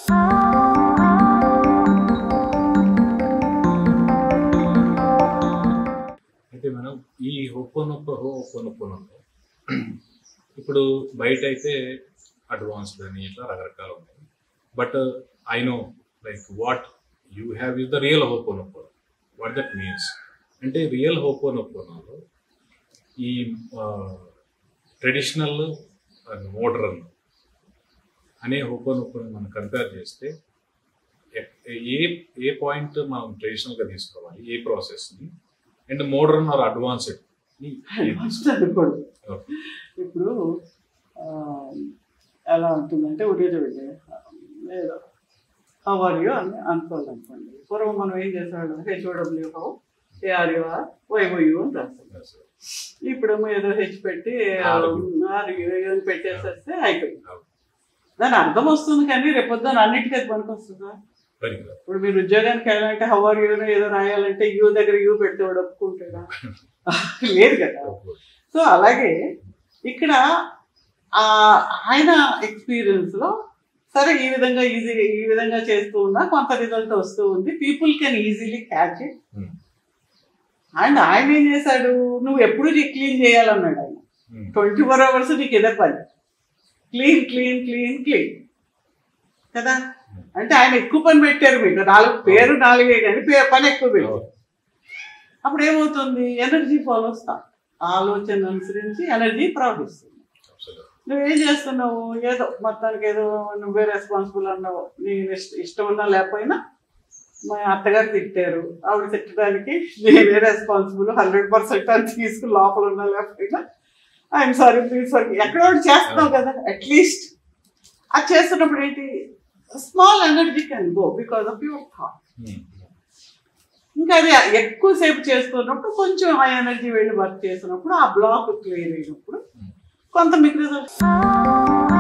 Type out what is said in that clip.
అయితే మనం ఈ ఒప్పనొప్ప హో ఒప్పనొప్పనొప్ప ఇప్పుడు బయట అయితే అడ్వాన్స్డ్ అని ఇట్లా రకరకాలు ఉన్నాయి but I know like what you have is the real హోపోనొప్ప వాట్ దట్ మీన్స్ అంటే రియల్ హోపోనొప్పనలో ఈ ట్రెడిషనల్ అండ్ మోడర్న్ అనే హోపోనొప్పని మనం కంపేర్ చేస్తే ఎ- ఏ ఏ పాయింట్ మనం ట్రెడిషనల్గా తీసుకోవాలి ఏ ప్రాసెస్ని and modern or advanced first అనుకోండి ఇప్పుడు ఆ, ఎలా ఉంటుందంటే ఉదయం వెళ్ళి లేదా హవర్యో అని అనుకోవాలి అనుకోండి పూర్వం మనం ఏం చేసేవాళ్ళం హెచ్ఓడబ్ల్యూ హౌ ఏఆర్యూఆర్ వైఓయు అని రాస్తాం ఇప్పుడు ఏదో హెచ్ పెట్టి RU. ఆర్యు అని పెట్టేసేస్తే అయిపోయింది దాని అర్థం వస్తుంది కానీ రేపొద్దున అన్నిటికీ అది పనికి వస్తుందా పనికిరాదు ఇప్పుడు మీరు ఉద్యోగానికి వెళ్ళాలంటే హవర్ యూ ఏదో రాయాలంటే యూ దగ్గర యూ పెడితే వాడు ఒప్పుకుంటాడా లేదు కదా సో అలాగే ఇక్కడ ఆ ఆయన ఎక్స్పీరియన్స్ లో సరే ఈ విధంగా ఈజీగా ఈ విధంగా చేస్తూ ఉన్నా కొంత రిజల్ట్ వస్తూ ఉంది people can easily catch it Hmm. And ఆయన ఏం చేశాడు నువ్వు ఎప్పుడు క్లీన్ చేయాలన్నాడు ఆయన Hmm. ట్వంటీ ఫోర్ అవర్స్ నీకు ఇదే పని క్లీన్ క్లీన్ క్లీన్ క్లీన్ కదా అంటే ఆయన ఎక్కువ పని పెట్టారు మీకు నాలుగు పేరు నాలుగే కానీ పే- పని ఎక్కువ పెట్టారు అప్పుడు ఏమవుతుంది ఎనర్జీ ఫాలో వస్తా ఆలోచన అనుసరించి ఎనర్జీ ప్రవహిస్తుంది Absolutely. నువ్వేం చేస్తున్నావు ఏదో మొత్తానికి ఏదో నువ్వే రెస్పాన్సిబుల్ అన్నావు నీ ఇష్ట- ఇష్టం ఉన్నా లేకపోయినా మా అత్తగారు తిట్టారు ఆవిడ తిట్టడానికి నేనే రెస్పాన్సిబుల్ హండ్రెడ్ పర్సెంట్ అని తీసుకుని లోపల ఉన్నా లేకపోయినా ఐఎమ్ సారీ ప్లీజ్ సారీ ఎక్కడో ఒకటి చేస్తున్నావు కదా అట్లీస్ట్ అది చేస్తున్నప్పుడు ఏంటి small energy can go because of your thought Hmm. ఇంకా అది ఎక్కువసేపు చేస్తున్నప్పుడు కొంచెం ఆ ఎనర్జీ వెళ్ళి వర్క్ చేసినప్పుడు ఆ బ్లాక్ క్లియర్ అయినప్పుడు కొంత మీకు రిజల్ట్